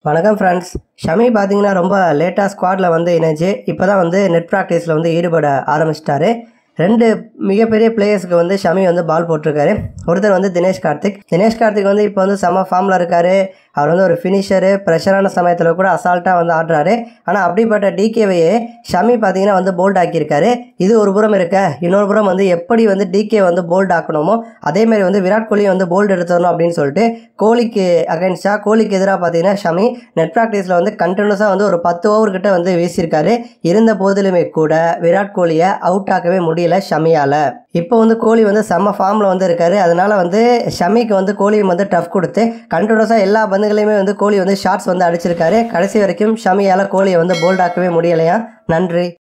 வணக்கம் ஃப்ரெண்ட்ஸ் ஷமி பார்த்தீங்கன்னா ரொம்ப லேட்டாக ஸ்குவாடில் வந்து இணைஞ்சு இப்போ தான் வந்து நெட் ப்ராக்டிஸில் வந்து ஈடுபட ஆரம்பிச்சிட்டாரு ரெண்டு மிகப்பெரிய பிளேயர்ஸ்க்கு வந்து ஷமி வந்து பால் போட்டிருக்காரு ஒருத்தர் வந்து தினேஷ் கார்த்திக் தினேஷ் கார்த்திக் வந்து இப்போ வந்து செம ஃபார்மில் இருக்காரு அவர் வந்து ஒரு ஃபினிஷரு ப்ரெஷரான சமயத்தில் கூட அசால்ட்டாக வந்து ஆடுறாரு ஆனால் அப்படிப்பட்ட டிகேவையே ஷமி பார்த்தீங்கன்னா வந்து போல்ட் ஆக்கியிருக்காரு இது ஒரு புறம் இருக்க இன்னொரு புறம் வந்து எப்படி வந்து டிகே வந்து போல்ட் ஆக்கணுமோ அதேமாரி வந்து விராட் கோலி வந்து போல்ட் எடுத்துடணும் அப்படின்னு சொல்லிட்டு கோலிக்கு அகைன்ஸ்டாக கோலிக்கு எதிராக பார்த்தீங்கன்னா ஷமி நெட் ப்ராக்டிஸில் வந்து கண்டினியூஸாக வந்து ஒரு பத்து ஓவர் கிட்ட வந்து வீசியிருக்காரு இருந்த போதிலுமே கூட விராட் கோலியை அவுட் ஆக்கவே முடியல ஷமியால் இப்போ வந்து கோலி வந்து செம்ம ஃபார்மில் வந்து இருக்காரு அதனால வந்து ஷமிக்கு வந்து கோலி வந்து டஃப் கொடுத்து கண்டினியூஸாக எல்லா பந்துகளையுமே வந்து கோலி வந்து ஷாட்ஸ் வந்து அடிச்சிருக்காரு கடைசி வரைக்கும் ஷமியால் கோலியை வந்து போல்ட் ஆக்கவே முடியலையா நன்றி